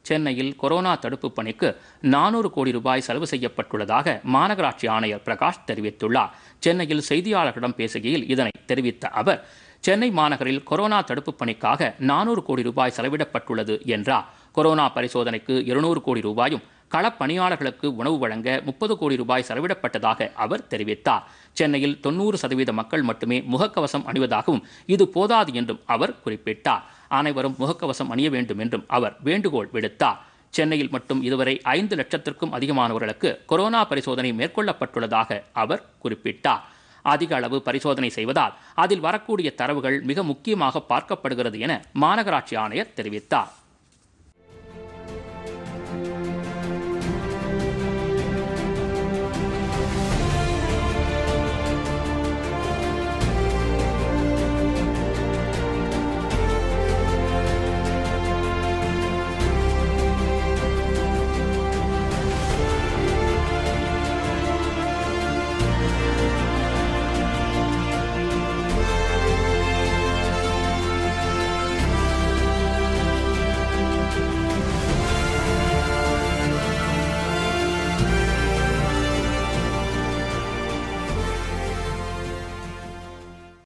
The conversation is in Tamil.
சென்னையில் கொரோனா தடுப்பு பணிக்கு நானூறு கோடி ரூபாய் செலவு செய்யப்பட்டுள்ளதாக மாநகராட்சி ஆணையர் பிரகாஷ் தெரிவித்துள்ளார் சென்னையில் செய்தியாளர்களிடம் பேசுகையில் இதனை தெரிவித்த அவர் சென்னை மாநகரில் கொரோனா தடுப்பு பணிக்காக நானூறு கோடி ரூபாய் செலவிடப்பட்டுள்ளது என்றார் கொரோனா பரிசோதனைக்கு இருநூறு கோடி ரூபாயும் களப்பணியாளர்களுக்கு உணவு வழங்க முப்பது கோடி ரூபாய் செலவிடப்பட்டதாக அவர் தெரிவித்தார் சென்னையில் தொண்ணூறு சதவீத மக்கள் மட்டுமே முகக்கவசம் அணிவதாகவும் இது போதாது என்றும் அவர் குறிப்பிட்டார் அனைவரும் முகக்கவசம் அணிய வேண்டும் என்றும் அவர் வேண்டுகோள் விடுத்தார் சென்னையில் மட்டும் இதுவரை ஐந்து லட்சத்திற்கும் அதிகமானவர்களுக்கு கொரோனா பரிசோதனை மேற்கொள்ளப்பட்டுள்ளதாக அவர் குறிப்பிட்டார் அதிக அளவு பரிசோதனை செய்வதால் அதில் வரக்கூடிய தரவுகள் மிக முக்கியமாக பார்க்கப்படுகிறது என மாநகராட்சி ஆணையர் தெரிவித்தார்